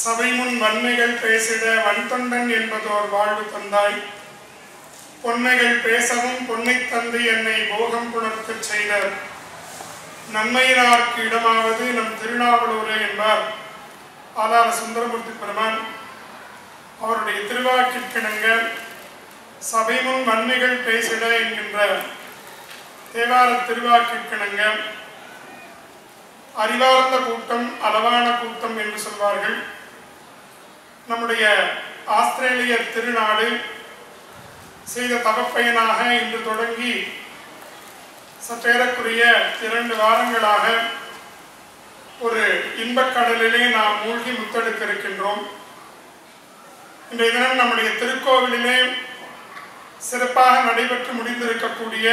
சபை முன் வன்மைகள் பேசிட வன்தொண்டன் என்பதோர் வாழ்வு தந்தாய் பொன்மைகள் பேசவும் பொன்னை தந்து என்னை போகம் புணர்த்தச் செய்தார் நன்மையினார்க்கு இடமாவது நம் திருநாவலூரே என்பார் ஆதார சுந்தரமூர்த்தி பெருமான் அவருடைய திருவாக்கிற்கிணங்க சபை முன் வன்மைகள் பேசிட என்கின்ற தேவார திருவாக்கிற்கிணங்க அறிவார்ந்த கூட்டம் அளவான கூட்டம் என்று சொல்வார்கள் நம்முடைய ஆஸ்திரேலிய திருநாடு செய்த தவப்பயனாக இன்று தொடங்கி சற்றேறக்குரிய இரண்டு வாரங்களாக ஒரு இன்பக்கடலிலே நாம் மூழ்கி முத்தெடுக்க இருக்கின்றோம் இன்றைய தினம் நம்முடைய திருக்கோவிலிலே சிறப்பாக நடைபெற்று முடிந்திருக்கக்கூடிய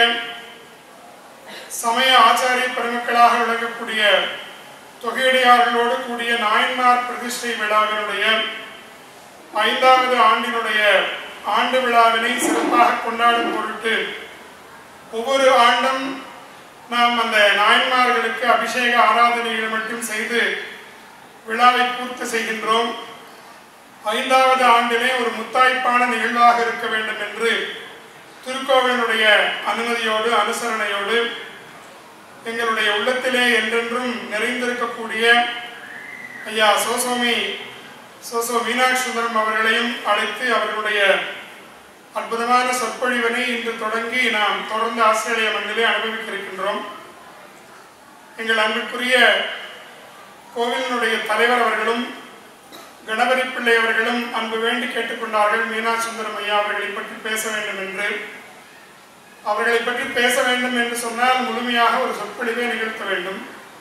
சமய ஆச்சாரிய பெருமக்களாக விளங்கக்கூடிய தொகையடியார்களோடு கூடிய நாயன்மார் பிரதிஷ்டை விழாவினுடைய ஐந்தாவது ஆண்டினுடைய ஆண்டு விழாவினை சிறப்பாக கொண்டாடும் பொருட்டு ஒவ்வொரு ஆண்டும் நாம் அந்த நாயன்மார்களுக்கு அபிஷேக ஆராதனைகள் மட்டும் செய்து விழாவை பூர்த்தி செய்கின்றோம் ஐந்தாவது ஆண்டிலே ஒரு முத்தாய்ப்பான நிகழ்வாக இருக்க வேண்டும் என்று திருக்கோவிலுடைய அனுமதியோடு அனுசரணையோடு எங்களுடைய உள்ளத்திலே என்றென்றும் நிறைந்திருக்கக்கூடிய ஐயா சோசோமி சோசோ மீனாட்சி சுந்தரம் அவர்களையும் அழைத்து அவர்களுடைய அற்புதமான சொற்பொழிவினை இன்று தொடங்கி நாம் தொடர்ந்து ஆஸ்திரேலிய மண்ணிலே அனுபவிக்க இருக்கின்றோம் எங்கள் அன்புக்குரிய கோவிலினுடைய தலைவர் அவர்களும் கணபதி பிள்ளை அவர்களும் அன்பு வேண்டி கேட்டுக்கொண்டார்கள் மீனாட்சி சுந்தரம் ஐயா அவர்களை பற்றி பேச வேண்டும் என்று அவர்களை பற்றி பேச வேண்டும் என்று சொன்னால் முழுமையாக ஒரு சொற்பொழிவை நிகழ்த்த வேண்டும்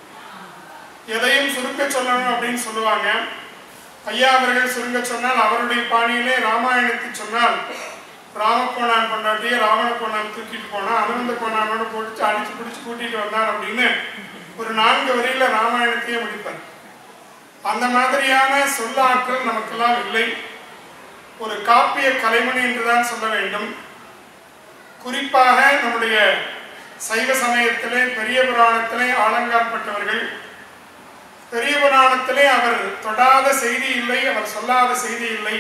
எதையும் சுருக்க சொல்லணும் அப்படின்னு சொல்லுவாங்க ஐயா அவர்கள் சுருங்க சொன்னால் அவருடைய பாணியிலே ராமாயணத்தை சொன்னால் ராமக்கோணான் கொண்டாட்டிய ராவண கோணான் தூக்கிட்டு போனா அனுமந்த கோணானோட போட்டு அடிச்சு பிடிச்சு கூட்டிட்டு வந்தார் அப்படின்னு ஒரு நான்கு வரியில ராமாயணத்தையே முடிப்பார் அந்த மாதிரியான சொல்லாற்றல் நமக்கெல்லாம் இல்லை ஒரு காப்பிய கலைமணி என்றுதான் சொல்ல வேண்டும் குறிப்பாக நம்முடைய சைவ சமயத்திலே பெரிய புராணத்திலே ஆலங்காற்பட்டவர்கள் பெரிய புராணத்திலே அவர் தொடாத செய்தி இல்லை அவர் சொல்லாத செய்தி இல்லை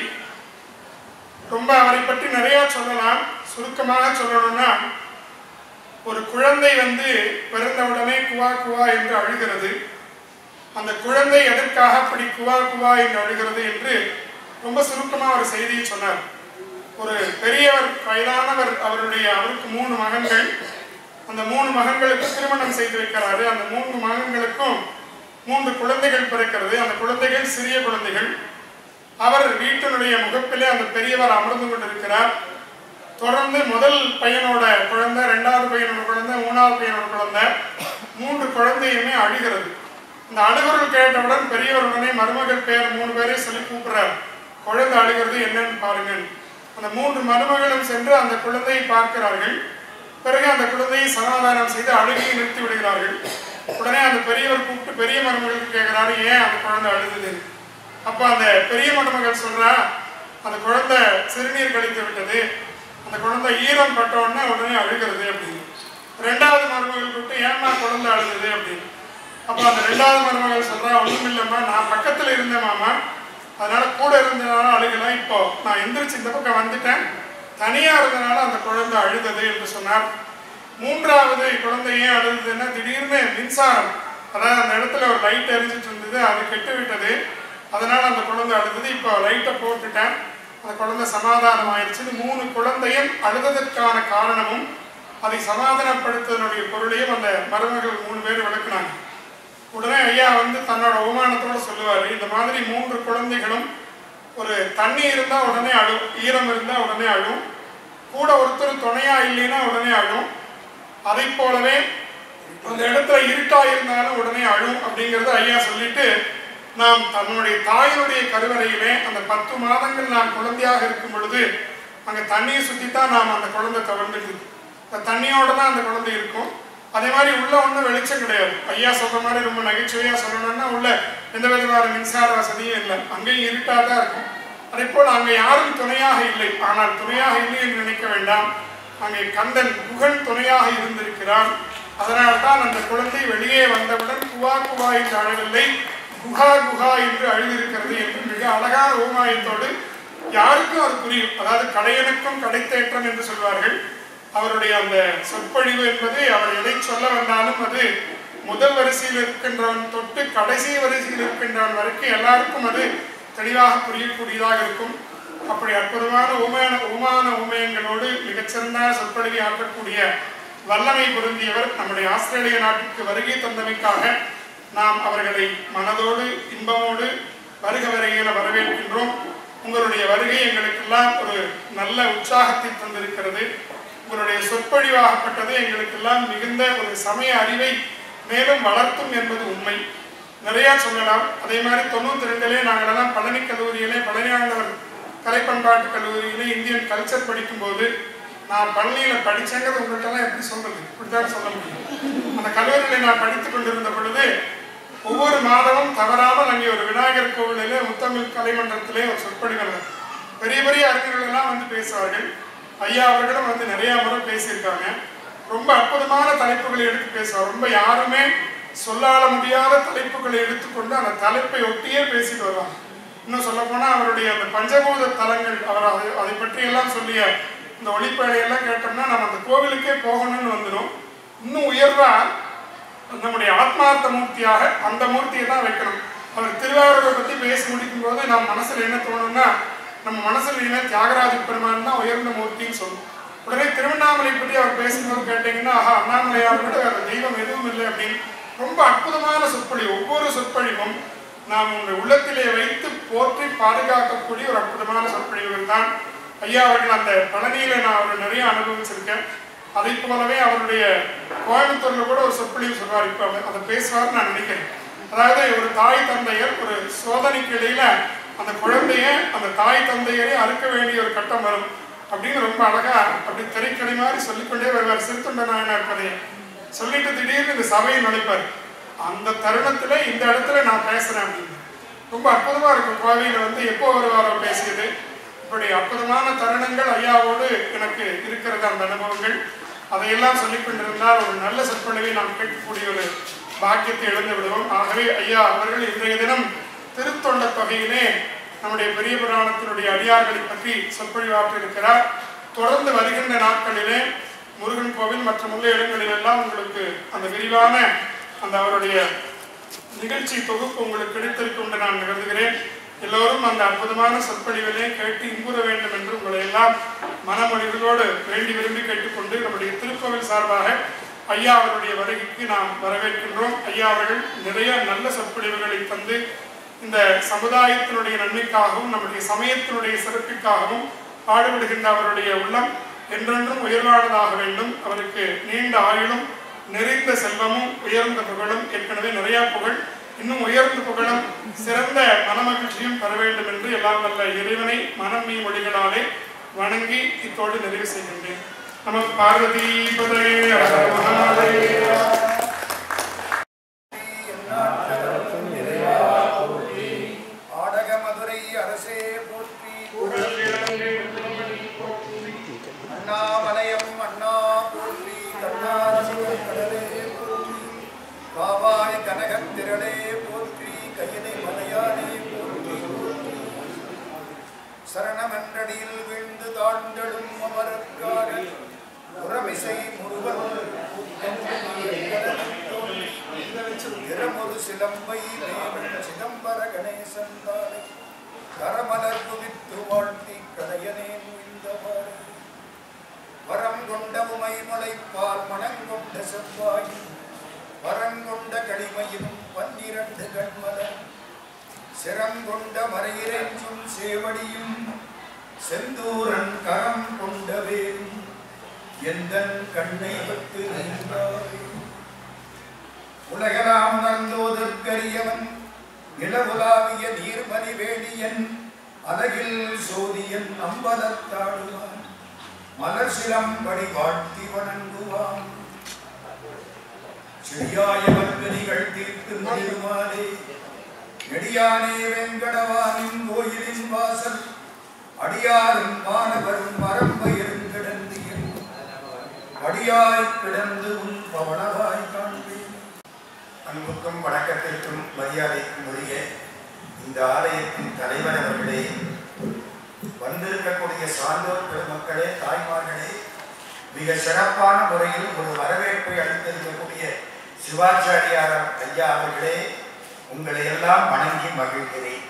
ரொம்ப அவரை பற்றி நிறைய சொல்லலாம் சுருக்கமாக சொல்லணும்னா ஒரு குழந்தை வந்து பிறந்தவுடனே குவா குவா என்று அழுகிறது அந்த குழந்தை எதற்காக அப்படி குவா குவா என்று அழுகிறது என்று ரொம்ப சுருக்கமாக ஒரு செய்தியை சொன்னார் ஒரு பெரியவர் வயதானவர் அவருடைய அவருக்கு மூணு மகன்கள் அந்த மூணு மகன்களுக்கு திருமணம் செய்து வைக்கிறாரு அந்த மூன்று மகன்களுக்கும் மூன்று குழந்தைகள் பிறக்கிறது அந்த குழந்தைகள் சிறிய குழந்தைகள் அவர் வீட்டினுடைய முகப்பிலே அந்த பெரியவர் அமர்ந்து கொண்டிருக்கிறார் தொடர்ந்து முதல் பையனோட குழந்தை ரெண்டாவது பையனோட குழந்தை மூணாவது பையனோட குழந்தை மூன்று குழந்தையுமே அழுகிறது இந்த அழுகுரல் கேட்டவுடன் பெரியவர் உடனே மருமகள் பேர் மூணு பேரையும் சொல்லி கூப்பிடுறார் குழந்தை அழுகிறது என்னன்னு பாருங்கள் அந்த மூன்று மருமகளும் சென்று அந்த குழந்தையை பார்க்கிறார்கள் பிறகு அந்த குழந்தையை சமாதானம் செய்து அழுகையை நிறுத்தி விடுகிறார்கள் உடனே அந்த பெரியவர் கூப்பிட்டு பெரிய மருமகளுக்கு கேட்கிறாரு ஏன் அந்த குழந்தை அழுகுது அப்ப அந்த பெரிய மருமகள் சொல்றா அந்த குழந்தை சிறுநீர் கழித்து விட்டது அந்த குழந்தை ஈரம் பட்ட உடனே உடனே அழுகிறது அப்படின்னு ரெண்டாவது மருமகள் கூப்பிட்டு ஏம்மா குழந்தை அழுகுது அப்படின்னு அப்போ அந்த ரெண்டாவது மருமகள் சொல்றா ஒன்றும் இல்லைம்மா நான் பக்கத்தில் இருந்தேன் மாமா அதனால கூட இருந்தனால அழுகலாம் இப்போ நான் எந்திரிச்சு இந்த பக்கம் வந்துட்டேன் தனியா இருந்தனால அந்த குழந்தை அழுதது என்று சொன்னார் மூன்றாவது குழந்தை ஏன் அழுதுன்னா திடீர்னு மின்சாரம் அதாவது அந்த இடத்துல ஒரு லைட் எரிஞ்சிட்டு இருந்தது அது கெட்டு விட்டது அதனால அந்த குழந்தை அழுதது இப்போ லைட்டை போட்டுட்டேன் அந்த குழந்தை சமாதானம் ஆயிடுச்சுன்னு மூணு குழந்தையும் அழுததற்கான காரணமும் அதை சமாதானப்படுத்துவதனுடைய பொருளையும் அந்த மருமகள் மூணு பேர் விளக்குனாங்க உடனே ஐயா வந்து தன்னோட அவமானத்தோட சொல்லுவார் இந்த மாதிரி மூன்று குழந்தைகளும் ஒரு தண்ணி இருந்தால் உடனே அழும் ஈரம் இருந்தால் உடனே அழும் கூட ஒருத்தர் துணையா இல்லைன்னா உடனே அழும் அதை போலவே அந்த இடத்துல இருட்டா இருந்தாலும் உடனே அழும் அப்படிங்கிறத ஐயா சொல்லிட்டு நாம் தன்னுடைய தாயினுடைய கருவறையிலே அந்த பத்து மாதங்கள் நாம் குழந்தையாக இருக்கும் பொழுது அங்கே தண்ணியை சுற்றி தான் நாம் அந்த குழந்தை தவழ்ந்துட்டு அந்த தண்ணியோட தான் அந்த குழந்தை இருக்கும் அதே மாதிரி உள்ள ஒன்றும் வெளிச்சம் கிடையாது ஐயா சொல்ற மாதிரி ரொம்ப நகைச்சுவையா சொல்லணும்னா உள்ள எந்த விதமான மின்சார வசதியும் இல்லை அங்கேயும் இருட்டாக தான் இருக்கும் அதே போல் அங்கே யாரும் துணையாக இல்லை ஆனால் துணையாக இல்லை என்று நினைக்க வேண்டாம் அங்கே கந்தன் புகழ் துணையாக இருந்திருக்கிறான் அதனால்தான் அந்த குழந்தை வெளியே வந்தவுடன் குவா குவா என்று அழவில்லை குஹா குஹா என்று அழுதிருக்கிறது என்று மிக அழகான ஓமாயத்தோடு யாருக்கும் அது புரியும் அதாவது கடையனுக்கும் கடைத்தேற்றம் என்று சொல்வார்கள் அவருடைய அந்த சொற்பொழிவு என்பது அவர் எதை சொல்ல வந்தாலும் அது முதல் வரிசையில் இருக்கின்றவன் தொட்டு கடைசி வரிசையில் இருக்கின்றவன் வரைக்கும் எல்லாருக்கும் அது தெளிவாக புரியக்கூடியதாக இருக்கும் அப்படி அற்புதமான உமான உமான உமயங்களோடு மிகச்சிறந்த சொற்பொழிவை ஆற்றக்கூடிய வல்லமை பொருந்தியவர் நம்முடைய ஆஸ்திரேலிய நாட்டிற்கு வருகை தந்தமைக்காக நாம் அவர்களை மனதோடு இன்பமோடு வருக வருகையில வரவேற்கின்றோம் உங்களுடைய வருகை எங்களுக்கெல்லாம் ஒரு நல்ல உற்சாகத்தை தந்திருக்கிறது உங்களுடைய சொற்பொழிவாகப்பட்டது எங்களுக்கெல்லாம் மிகுந்த ஒரு சமய அறிவை மேலும் வளர்த்தும் என்பது உண்மை நிறைய சொல்லலாம் அதே மாதிரி தொண்ணூத்தி ரெண்டுலேயே நாங்களெல்லாம் பழனி கல்லூரியிலே பழனியாண்டவர் கலை பண்பாட்டு கல்லூரியிலே இந்தியன் கல்ச்சர் படிக்கும்போது நான் பழனியில படிச்சேங்கிறது உங்கள்கிட்டலாம் எப்படி சொல்றது இப்படிதான் சொல்ல முடியும் அந்த கல்லூரியில நான் படித்துக் கொண்டிருந்த பொழுது ஒவ்வொரு மாதமும் தவறாமல் அங்கே ஒரு விநாயகர் கோவிலிலே முத்தமிழ் கலைமன்றத்திலே ஒரு சொற்பொழிவு பெரிய பெரிய அறிஞர்கள் எல்லாம் வந்து பேசுவார்கள் ஐயா அவர்களும் வந்து நிறைய முறை பேசியிருக்காங்க ரொம்ப அற்புதமான தலைப்புகளை எடுத்து பேசுவார் ரொம்ப யாருமே சொல்லால முடியாத தலைப்புகளை எடுத்துக்கொண்டு அந்த தலைப்பை ஒட்டியே பேசிட்டு வருவாங்க இன்னும் சொல்ல போனா அவருடைய அந்த பஞ்சபூத தலங்கள் அவர் அதை அதை பற்றி எல்லாம் சொல்லிய இந்த ஒளிப்பேழையெல்லாம் கேட்டோம்னா நம்ம அந்த கோவிலுக்கே போகணும்னு வந்துடும் இன்னும் உயர்வா நம்முடைய ஆத்மார்த்த மூர்த்தியாக அந்த மூர்த்தியை தான் வைக்கணும் அவர் திருவாரூரை பத்தி பேசி முடிக்கும் போது நம்ம மனசுல என்ன தோணும்னா நம்ம மனசுல என்ன தியாகராஜ பெருமான் தான் உயர்ந்த மூர்த்தின்னு சொல்லும் உடனே திருவண்ணாமலை பற்றி அவர் பேசும்போது கேட்டீங்கன்னா ஆஹா அண்ணாமலையார் விட வேற தெய்வம் எதுவும் இல்லை அப்படின்னு ரொம்ப அற்புதமான சொற்பொழிவு ஒவ்வொரு சொற்பொழிவும் நாம் உங்கள் உள்ளத்திலே வைத்து போற்றி பாதுகாக்கக்கூடிய ஒரு அற்புதமான சொற்பொழிவுகள் தான் ஐயா அவர்கள் அந்த பழனியில நான் அவர் நிறைய அனுபவிச்சிருக்கேன் அதை போலவே அவருடைய கோயம்புத்தூர்ல கூட ஒரு சொற்பொழிவு சொல்வார் இப்ப அவர் அதை பேசுவார்னு நான் நினைக்கிறேன் அதாவது ஒரு தாய் தந்தையர் ஒரு சோதனைக்கு இடையில அந்த குழந்தைய அந்த தாய் தந்தையரை அறுக்க வேண்டிய ஒரு கட்டம் வரும் அப்படின்னு ரொம்ப அழகா அப்படி திரைக்கடை மாதிரி சொல்லிக்கொண்டே வருவார் சிறுத்தொண்ட நாயனார் கதையை சொல்லிட்டு திடீர்னு இந்த சபையை நுழைப்பார் அந்த தருணத்துல இந்த இடத்துல நான் பேசுறேன் அப்படின்னு ரொம்ப அற்புதமா இருக்கும் கோவையில வந்து எப்போ வருவாரோ பேசியது இப்படி அற்புதமான தருணங்கள் ஐயாவோடு எனக்கு இருக்கிறது அந்த அனுபவங்கள் அதையெல்லாம் சொல்லிக் கொண்டிருந்தால் ஒரு நல்ல சொற்பொழிவை நாம் கேட்கக்கூடிய ஒரு பாக்கியத்தை இழந்து விடுவோம் ஆகவே ஐயா அவர்கள் இன்றைய தினம் திருத்தொண்ட தொகையிலே நம்முடைய பெரிய புராணத்தினுடைய அடியார்களை பற்றி சொற்பொழிவாற்ற இருக்கிறார் தொடர்ந்து வருகின்ற நாட்களிலே முருகன் கோவில் மற்றும் உள்ள இடங்களிலெல்லாம் உங்களுக்கு அந்த விரிவான அந்த அவருடைய நிகழ்ச்சி தொகுப்பு உங்களுக்கு கிடைத்திருக்கும் என்று நான் கருதுகிறேன் எல்லோரும் அந்த அற்புதமான சொற்பொழிவிலே கேட்டு இன்புற வேண்டும் என்று உங்களை எல்லாம் மனமொழிகளோடு வேண்டி விரும்பி கேட்டுக்கொண்டு நம்முடைய திருக்கோவில் சார்பாக ஐயா அவருடைய வருகைக்கு நாம் வரவேற்கின்றோம் ஐயா அவர்கள் நிறைய நல்ல சொற்பொழிவுகளை தந்து இந்த சமுதாயத்தினுடைய நன்மைக்காகவும் நம்முடைய சமயத்தினுடைய சிறப்பிற்காகவும் பாடுபடுகின்ற அவருடைய உள்ளம் என்றென்றும் உயர்வானதாக வேண்டும் அவருக்கு நீண்ட ஆயுளும் நிறைந்த செல்வமும் உயர்ந்த புகழும் ஏற்கனவே நிறைய புகழ் இன்னும் உயர்ந்த புகழும் சிறந்த மனமகிழ்ச்சியும் பெற வேண்டும் என்று எல்லாம் வல்ல இறைவனை மனமீ மொழிகளாலே வணங்கி இத்தோடு நிறைவு செய்கின்றேன் நம பார்வதி பதே மகாதேவா ஆடக மதுரை அரசே போற்றி அண்ணாமலையம் அண்ணா போற்றி கருணாசிவம் கடலே போற்றி காவாய் கனகத்திரளே போற்றி கையினை மலையானே போற்றி போற்றி சரணமன்றடியில் வீழ்ந்து தாழ்ந்தெழும் அமரக்காரன் உறமிசை முருகன் திறமொரு சிலம்பை மேலும் சிதம்பர கணேசன் தாளை கரமலர் குவித்து வாழ்த்தி கடையனே முயந்தவாறு வரம் கொண்ட உமை முளைப்பால் மணங்கொண்ட செவ்வாய் வரங்கொண்ட களிமையும் பன்னிரண்டு கண்மலர் சிரங்கொண்ட மறையிறைஞ்சும் சேவடியும் செந்தூரன் கரம் கொண்ட வேலும் எந்தன் கண்ணை விட்டு நின்றாரே உலகலாம் உணர்ந்தோதற்கரியவன் நிலவுலாவிய நீர்மணி வேணியன் அலகில் சோதியன் அம்பலத்தாடுவான் மலர் சிலம்படி வாழ்த்தி வணங்குவான் செடியாயவன் விதிகள் தீர்த்து முடியுமாறே நெடியானே வெங்கடவானின் கோயிலின் வாசல் அடியாரும் வானவரும் மரம்பயிரும் கிடந்து அடியாய் கிடந்து உன் பவளவாய் காண்பேன் அன்புக்கும் வணக்கத்திற்கும் மரியாதைக்கும் உரிய இந்த ஆலயத்தின் தலைவர் அவர்களே வந்திருக்கக்கூடிய சான்றோர் பெருமக்களே தாய்மார்களே மிக சிறப்பான முறையில் ஒரு வரவேற்பை அளித்திருக்கக்கூடிய சிவாச்சாரியார் ஐயா அவர்களே உங்களை எல்லாம் வணங்கி மகிழ்கிறேன்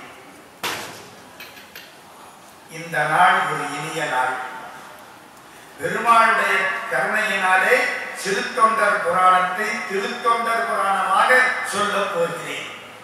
இந்த நாள் ஒரு இனிய நாள் பெருமாளுடைய கருணையினாலே சிறுத்தொண்டர் புராணத்தை திருத்தொண்டர் புராணமாக சொல்லப் போகிறேன்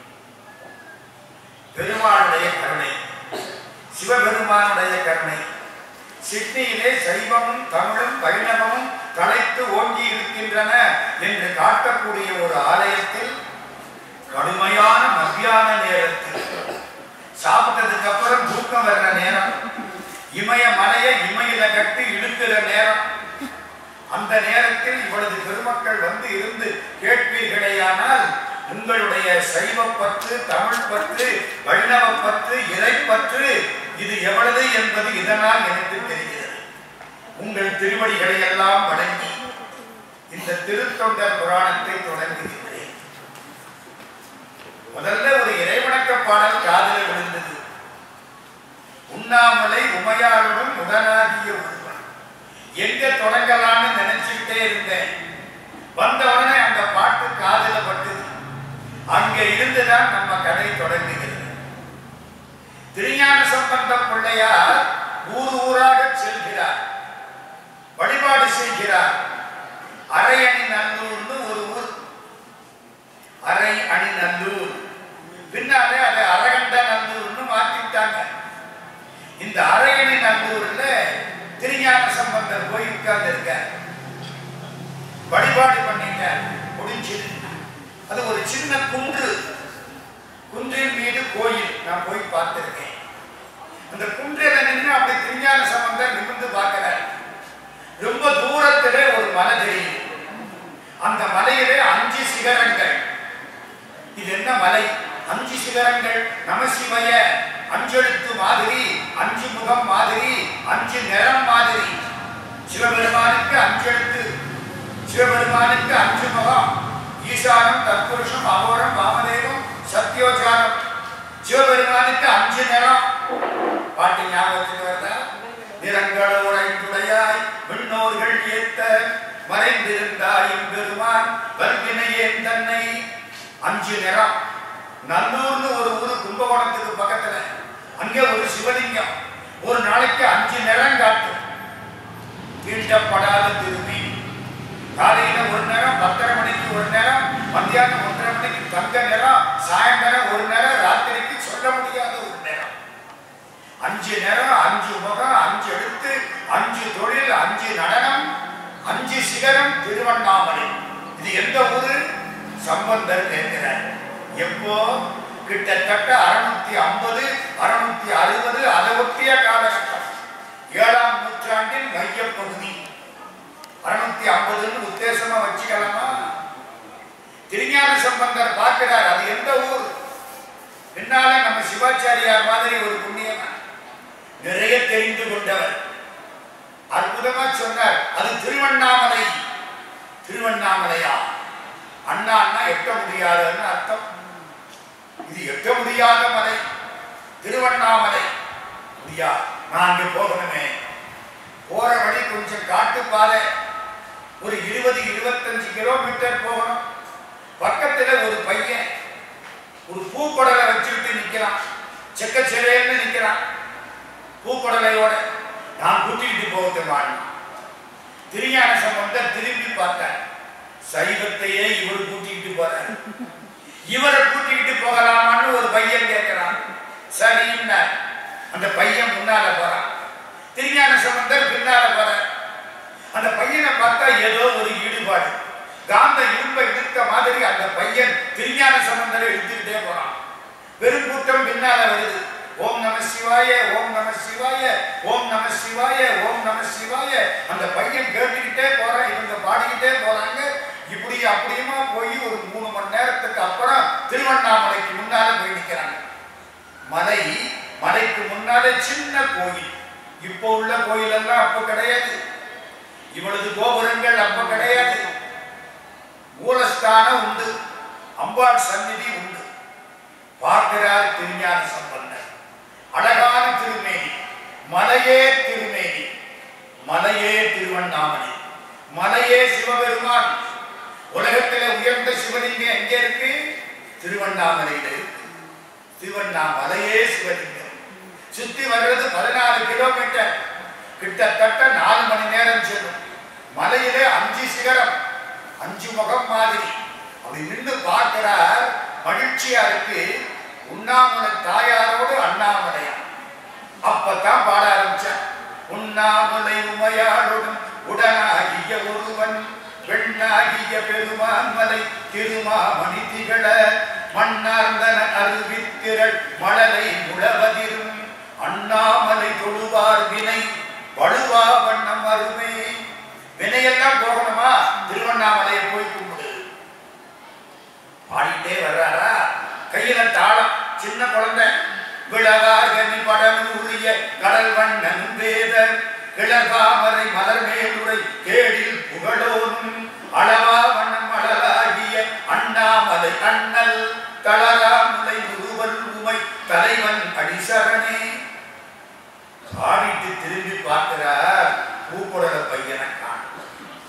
பெருமாளுடைய கருணை சிவபெருமானுடைய கருணை சிட்னியிலே சைவமும் தமிழும் வைணவமும் தலைத்து ஓங்கி இருக்கின்றன என்று காட்டக்கூடிய ஒரு ஆலயத்தில் கடுமையான மத்தியான நேரத்தில் சாப்பிட்டதுக்கு அப்புறம் தூக்கம் வர்ற நேரம் இமய மலையை இமையில கட்டி இழுக்கிற நேரம் அந்த நேரத்தில் இவ்வளவு பெருமக்கள் வந்து இருந்து கேட்பீர்களேயானால் உங்களுடைய சைவ பற்று தமிழ் பற்று வைணவ பற்று இறைப்பற்று இது எவ்வளவு என்பது இதனால் எனக்கு தெரிகிறது உங்கள் திருவடிகளை எல்லாம் வணங்கி இந்த திருத்தொண்டர் புராணத்தை தொடங்குகின்றேன் முதல்ல ஒரு இறைவணக்க பாடல் காதல விழுந்தது உண்ணாமலை உமையாளுடன் உடனாகிய ஒருவன் எங்க தொடங்கலாம்னு நினைச்சுக்கிட்டே இருந்தேன் வந்த உடனே அந்த பாட்டு காதல பட்டது அங்க இருந்துதான் நம்ம கதை தொடங்குகிறது திருஞான சம்பந்தம் பிள்ளையார் ஊர் ஊராக செல்கிறார் வழிபாடு செய்கிறார் அரை அணி நல்லூர்னு ஒரு ஊர் அரை அணி நல்லூர் பின்னாலே அதை அரகண்ட நல்லூர்னு மாத்திட்டாங்க இந்த அரையணி நல்லூர்ல திருஞான சம்பந்தர் போய் உட்கார்ந்து இருக்கார் வழிபாடு பண்ணீங்க முடிஞ்சு அது ஒரு சின்ன குன்று குன்றின் மீது கோயில் நான் போய் பார்த்திருக்கேன் அந்த குன்றில நின்று அப்படி திருஞான சம்பந்தர் நிமிர்ந்து பார்க்கிறார் ரொம்ப தூரத்திலே ஒரு மலை தெரியும் அந்த மலையிலே அஞ்சு சிகரங்கள் இது என்ன மலை அஞ்சு சிகரங்கள் நமசிவய அஞ்செழுத்து மாதிரி அஞ்சு முகம் மாதிரி அஞ்சு நிறம் மாதிரி சிவபெருமானுக்கு அஞ்செழுத்து சிவபெருமானுக்கு அஞ்சு முகம் ஈசானம் தற்புருஷம் அகோரம் வாமதேவம் சத்யோஜானம் சிவபெருமானுக்கு அஞ்சு நிறம் பாட்டு ஞாபகத்துக்கு வருதா நிறங்களோடைத்துடையாய் விண்ணோர்கள் ஏத்த மறைந்திருந்தாய் பெருமான் வல்வினையேன் தன்னை அஞ்சு நிறம் நல்லூர்னு ஒரு ஊர் கும்பகோணத்துக்கு பக்கத்துல அங்கே ஒரு சிவலிங்கம் ஒரு நாளைக்கு அஞ்சு நிறம் காட்டும் தீண்டப்படாத திரும்பி காலையில ஒரு நேரம் பத்தரை மணிக்கு ஒரு நேரம் மத்தியானம் ஒன்றரை மணிக்கு தங்க நேரம் சாயந்தரம் ஒரு நேரம் ராத்திரிக்கு சொல்ல முடியாத ஒரு நேரம் அஞ்சு நேரம் அஞ்சு முகம் அஞ்சு எழுத்து அஞ்சு தொழில் அஞ்சு நடனம் அஞ்சு சிகரம் திருவண்ணாமலை இது எந்த ஊரு சம்பந்தர் கேட்கிறார் எப்போ கிட்டத்தட்ட அறுநூத்தி ஐம்பது அறுநூத்தி அறுபது அதை ஒட்டிய காலகட்டம் ஏழாம் நூற்றாண்டின் மையப்பகுதி அறுநூத்தி ஐம்பதுன்னு உத்தேசமா வச்சுக்கலாமா திருஞான சம்பந்தர் பார்க்கிறார் அது எந்த ஊர் பின்னால நம்ம சிவாச்சாரியார் மாதிரி ஒரு புண்ணியமா நிறைய தெரிந்து கொண்டவர் அற்புதமா சொன்னார் அது திருவண்ணாமலை திருவண்ணாமலையா அண்ணா அண்ணா எட்ட முடியாதுன்னு அர்த்தம் இது எட்ட முடியாத மலை திருவண்ணாமலை முடியா நான் அங்க போகணுமே போற வழி கொஞ்சம் காட்டு பாதை ஒரு இருபது இருபத்தஞ்சு கிலோமீட்டர் போகணும் பக்கத்துல ஒரு பையன் ஒரு பூக்குடலை வச்சுக்கிட்டு நிக்கிறான் செக்கச்சிலைன்னு நிக்கிறான் பூக்குடலையோட நான் கூட்டிகிட்டு போகிறது வாழ்ந்தான் திருஞான சம்பந்தர் திரும்பி பார்த்தார் சைவத்தையே இவர் கூட்டிகிட்டு போறார் இவரை கூட்டிகிட்டு போகலாமான்னு ஒரு பையன் கேட்கிறான் சரின்னா அந்த பையன் முன்னால போறான் திருஞான சம்பந்தர் பின்னால போறார் அந்த பையனை பார்த்தா ஏதோ ஒரு ஈடுபாடு காந்த இரும்பை இழுத்த மாதிரி அந்த பையன் திருஞான சம்பந்தரை இழுத்துக்கிட்டே போறான் பெருங்கூட்டம் பின்னால வருது ஓம் நம சிவாய ஓம் நம சிவாய ஓம் நம சிவாய ஓம் நம சிவாய அந்த பையன் கேட்டுக்கிட்டே போறான் இவங்க பாடிக்கிட்டே போறாங்க இப்படி அப்படியுமா போய் ஒரு மூணு மணி நேரத்துக்கு அப்புறம் திருவண்ணாமலைக்கு முன்னால போய் நிக்கிறாங்க மலை மலைக்கு முன்னால சின்ன கோயில் இப்போ உள்ள கோயில் எல்லாம் அப்ப கிடையாது இவ்வளவு கோபுரங்கள் அப்ப கிடையாது மூலஸ்தானம் உண்டு அம்பாள் சந்நிதி உண்டு பார்க்கிறார் திருஞான சம்பந்தர் அழகான திருமேனி மலையே திருமேனி மலையே திருவண்ணாமலை மலையே சிவபெருமான் உலகத்திலே உயர்ந்த சிவலிங்கம் எங்கே இருக்கு திருவண்ணாமலையில இருக்கு திருவண்ணாமலையே சிவலிங்கம் சுத்தி வர்றது பதினாலு கிலோமீட்டர் கிட்டத்தட்ட நாலு மணி நேரம் செல்லும் மலையிலே அஞ்சு சிகரம் அஞ்சு முகம் மாதிரி அப்படி நின்று பார்க்கிறார் மகிழ்ச்சியா இருக்கு உண்ணாமலை தாயாரோடு அண்ணாமலையா அப்பதான் பாட ஆரம்பிச்சேன் உண்ணாமலை உமையாளுடன் உடனாகிய ஒருவன் பெண்ணாகிய பெருமான் மலை திருமாமணி திகழ மண்ணார்ந்தன அருவித்திரள் மழலை முழவதிரும் அண்ணாமலை தொழுவார் வினை வழுவா வண்ணம் அருமை வினையெல்லாம் போகணுமா திருவண்ணாமலையை போய் கும்பிடு பாடிட்டே வர்றாரா கையில தாளம் சின்ன குழந்தை விழவார் கனி படம் உரிய கடல் வண்ணன் வேத கிளர்காமரை மலர் மேலுரை கேடில் புகழோனும் அளவா வண்ணம் அழலாகிய அண்ணாமலை அண்ணல் தளராமுலை முருவன் உமை தலைவன் அடிசரணே பாடிட்டு திரும்பி பார்க்கிறார் பூக்குடல பையனை காணும்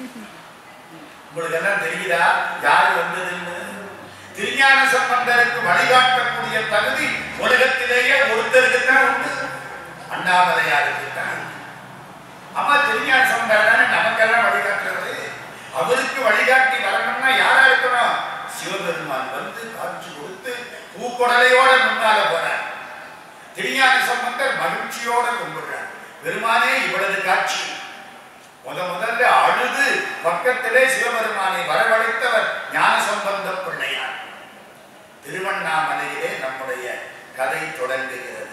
உங்களுக்கு எல்லாம் தெரியுதா யாரு வந்ததுன்னு திருஞான சம்பந்தருக்கு வழிகாட்டக்கூடிய தகுதி உலகத்திலேயே ஒருத்தருக்கு தான் உண்டு அண்ணாமலையாருக்கு தான் அம்மா திருஞான சம்பந்தர் தானே நமக்கெல்லாம் வழிகாட்டுறது அவருக்கு வழிகாட்டி வரணும்னா யாரா இருக்கணும் சிவபெருமான் வந்து காட்சி கொடுத்து பூக்குடலையோட முன்னால போறார் திருஞான சம்பந்தர் மகிழ்ச்சியோட கும்பிடுறார் பெருமானே இவ்வளவு காட்சி முத முதல்ல அழுது பக்கத்திலே சிவபெருமானை வரவழைத்தவர் ஞான சம்பந்த பிள்ளையார் திருவண்ணாமலையிலே நம்முடைய கதை தொடங்குகிறது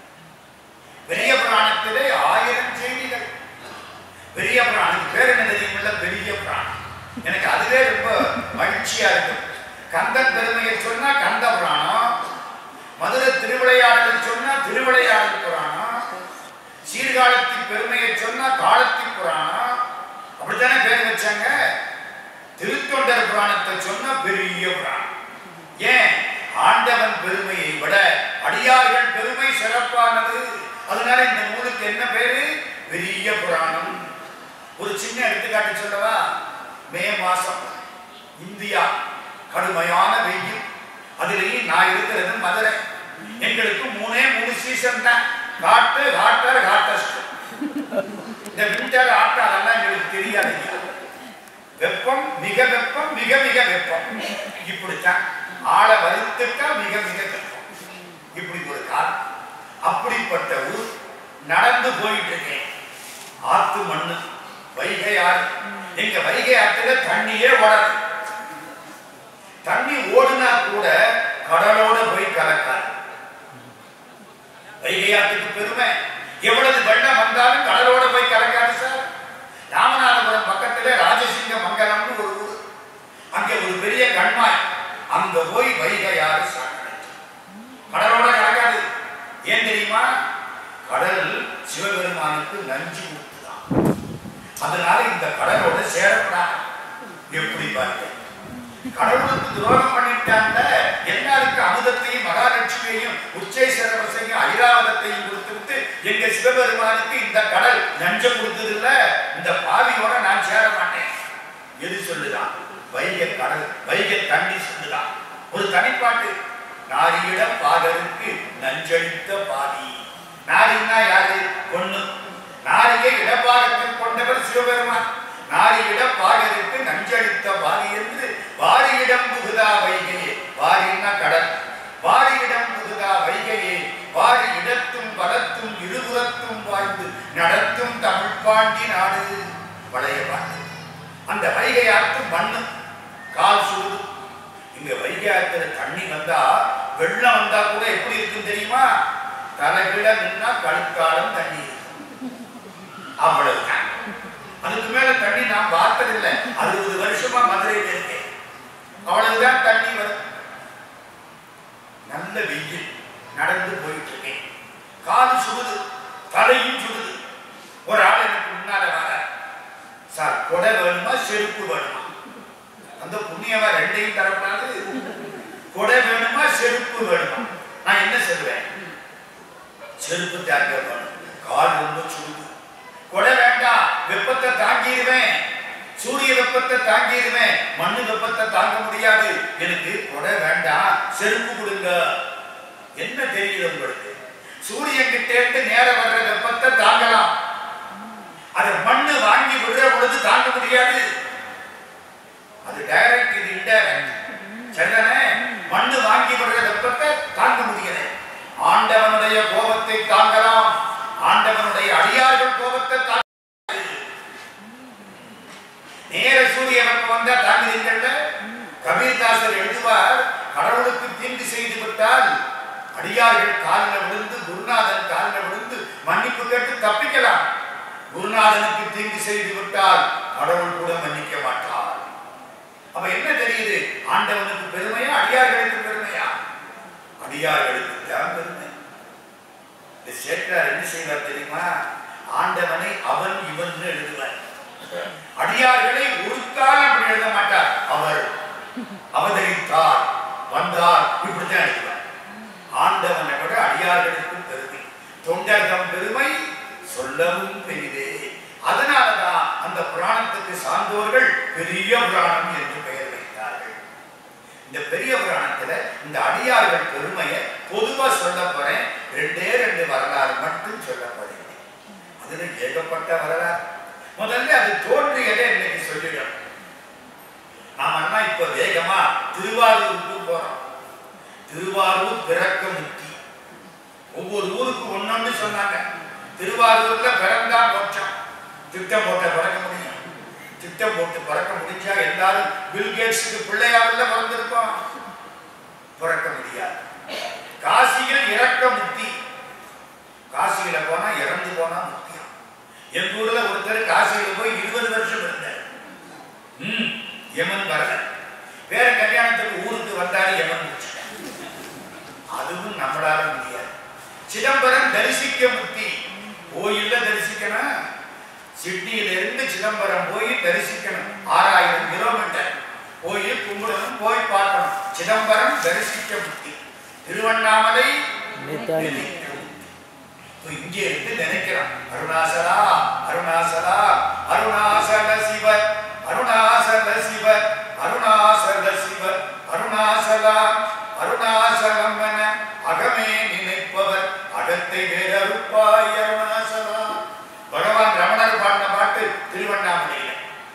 பெரிய புராணத்திலே ஆயிரம் செய்திகள் பெரிய புராணம் பேர் என்ன தெரியுமில்ல பெரிய புராணம் எனக்கு அதுவே ரொம்ப மகிழ்ச்சியா இருக்கும் கந்தன் பெருமையை சொன்னா கந்த புராணம் மதுரை திருவிளையாடல் சொன்னா திருவிளையாடல் புராணம் சீர்காழத்தின் பெருமையை சொன்னா காலத்தி புராணம் அப்படித்தானே பேர் வச்சாங்க திருத்தொண்டர் புராணத்தை சொன்னா பெரிய புராணம் ஏன் ஆண்டவன் பெருமையை விட அடியார்கள் பெருமை சிறப்பானது அதனால இந்த நூலுக்கு என்ன பேரு பெரிய புராணம் ஒரு சின்ன எடுத்துக்காட்டு சொல்லவா மே மாசம் இந்தியா கடுமையான வெயில் அதுலயும் நான் இருக்கிறது மதுரை எங்களுக்கு மூணே மூணு சீசன் தான் காட்டு ஹாட்டர் ஹாட்டஸ்ட் இந்த விண்டர் ஆட்டு அதெல்லாம் எங்களுக்கு தெரியாதுங்க வெப்பம் மிக வெப்பம் மிக மிக வெப்பம் இப்படித்தான் ஆளை வறுத்துட்டா மிக மிக வெப்பம் இப்படி ஒரு காலம் அப்படிப்பட்ட ஊர் நடந்து போயிட்டு இருக்கேன் ஆத்து மண்ணு வைகை ஆறு எங்க வைகை ஆத்துல தண்ணியே ஓடாது தண்ணி ஓடுனா கூட கடலோட போய் கலக்காது வைகை ஆத்துக்கு பெருமை எவ்வளவு வெள்ளம் வந்தாலும் கடலோட போய் கலக்காது சார் ராமநாதபுரம் பக்கத்துல ராஜசிங்க மங்கலம்னு ஒரு ஊர் அங்க ஒரு பெரிய கண்மாய் அங்க போய் வைகை ஆறு சாக்கடைச்சு கடலோட கலக்காது ஏன் தெரியுமா கடல் சிவபெருமானுக்கு நஞ்சு கொடுத்துதான் அதனால இந்த கடலோட சேரப்படாது எப்படி பாருங்க கடவுளுக்கு துரோகம் பண்ணிட்டாங்க எல்லாருக்கு அமுதத்தையும் மகாலட்சுமியையும் உச்சேஸ்வரவசையும் ஐராவதத்தையும் கொடுத்துட்டு எங்க சிவபெருமானுக்கு இந்த கடல் நஞ்சம் கொடுத்தது இல்ல இந்த பாவியோட நான் சேர மாட்டேன் எது சொல்லுதான் வைகை கடல் வைகை தண்ணி சொல்லுதான் ஒரு தனிப்பாட்டு நாரியிடம் பாகருக்கு நஞ்சளித்த பாதி நாரின்னா யாரு பொண்ணு நாரியை இடப்பாகத்தில் கொண்டவர் சிவபெருமான் நாரியிட பாகருக்கு நஞ்சளித்த பாதி என்று வாரியிடம் புகுதா வைகையே வாரின்னா கடல் வாரியிடம் புகுதா வைகையே வாரி இடத்தும் வளத்தும் இருபுறத்தும் வாழ்ந்து நடத்தும் தமிழ் பாண்டி நாடு பழைய பாட்டு அந்த வைகை ஆற்று மண்ணு கால் சூடு இங்க வைகை ஆத்துல தண்ணி வந்தா வெள்ளம் வந்தா கூட எப்படி இருக்கும் தெரியுமா தலைகிட நின்னா கழுக்காலம் தண்ணி இருக்கும் அவ்வளவுதான் அதுக்கு மேல தண்ணி நான் பார்த்ததில்லை அறுபது வருஷமா மதுரையில் இருக்கேன் அவ்வளவுதான் தண்ணி வரும் நல்ல வெயில் நடந்து போயிட்டு இருக்கேன் காது சுடுது தலையும் சுடுது ஒரு ஆள் எனக்கு முன்னால வர சார் கொடை வேணுமா செருப்பு வேணுமா அந்த புண்ணியவா ரெண்டையும் தரப்படாது கொடை வேணுமா செருப்பு வேணுமா நான் என்ன சொல்லுவேன் செருப்பு தாங்க வேணும் கால் ரொம்ப சுடுது கொடை வேண்டாம் வெப்பத்தை தாங்கிடுவேன் சூரிய வெப்பத்தை தாங்கிடுவேன் மண்ணு வெப்பத்தை தாங்க முடியாது எனக்கு கொடை வேண்டாம் செருப்பு கொடுங்க என்ன தெரியுது உங்களுக்கு சூரியன் கிட்ட இருந்து நேர வர்ற வெப்பத்தை தாங்கலாம் அது மண்ணு வாங்கி விடுற பொழுது தாங்க முடியாது அது டைரக்ட் இது இன்டைரக்ட் சரிதானே மண்ணு வாங்கி விடுற வெப்பத்தை தாங்க முடியல ஆண்டவனுடைய கோபத்தை தாங்கலாம் ஆண்டவனுடைய அடியார்கள் கோபத்தை தாங்க நேர சூரிய வெப்பம் வந்தா தாங்குறீங்கல்ல கபீர்தாசர் எழுதுவார் கடவுளுக்கு தீங்கு செய்து விட்டால் அடியார்கள் காலில் விழுந்து குருநாதன் காலில் விழுந்து மன்னிப்பு கேட்டு தப்பிக்கலாம் குருநாதனுக்கு தீங்கு செய்து விட்டால் கடவுள் கூட மன்னிக்க மாட்டார் அப்ப என்ன தெரியுது ஆண்டவனுக்கு பெருமையா அடியார்களுக்கு பெருமையா அடியார்களுக்கு தான் பெருமை இந்த சேக்கரார் என்ன செய்வார் தெரியுமா ஆண்டவனை அவன் இவன் எழுதுவார் அடியார்களை ஒரு காலம் அப்படி எழுத மாட்டார் அவர் அவதரித்தார் வந்தார் இப்படித்தான் எழுதுவார் ஆண்டவனை விட அடியார்களுக்கு பெருமை தொண்டர்தம் பெருமை சொல்லவும் பெரிதே அதனாலதான் அந்த புராணத்துக்கு சார்ந்தோர்கள் பெரிய புராணம் என்று பெயர் வைத்தார்கள் இந்த பெரிய புராணத்துல இந்த அடியார்கள் பெருமையை பொதுவா சொல்ல போறேன் ரெண்டே ரெண்டு வரலாறு மட்டும் சொல்ல போறேன் அதுல ஏகப்பட்ட வரலாறு முதல்ல அது தோன்றியதை இன்னைக்கு சொல்லிடும் நாம இப்ப வேகமா திருவாரூருக்கு போறோம் திருவாரூர் பிறக்க முக்தி ஒவ்வொரு ஊருக்கு ஒன்னொன்னு சொன்னாங்க திருவாரூர்ல பிறந்தா மோட்சம் திட்டம் போட்ட பிறக்க முடியும் திட்டம் போட்டு பிறக்க முடிஞ்சா எல்லாரும் பில் கேட்ஸுக்கு பிள்ளையாவில் பிறந்திருப்போம் பிறக்க முடியாது காசியில் இறக்க முக்தி காசியில போனா இறந்து போனா முக்கியம் எங்க ஊர்ல ஒருத்தர் காசியில போய் இருபது வருஷம் இருந்தார் ம், யமன் வரல வேற கல்யாணத்துக்கு ஊருக்கு வந்தாரு யமன் முடிச்சிட்டார் அதுவும் நம்மளால முடியாது சிதம்பரம் தரிசிக்க முக்தி கோயில்ல தரிசிக்கணும் சிட்னியில இருந்து சிதம்பரம் போய் தரிசிக்கணும் ஆறாயிரம் கிலோமீட்டர் போய் கும்பிடணும் போய் பார்க்கணும் சிதம்பரம் தரிசிக்க முக்தி திருவண்ணாமலை நித்தானி. நினைக்க முக்தி. இப்ப இங்கே இருந்து நினைக்கிறான் அருணாசலா அருணாசலா அருணாசல சிவ அருணாசல சிவ அருணாசல சிவ அருணாசலா அருணாசலம் என அகமே நினைப்பவர் அகத்தை வேறறுப்பாய் அருணாசலா பகவான் ரமணர் பாடின பாட்டு திருவண்ணாமலையில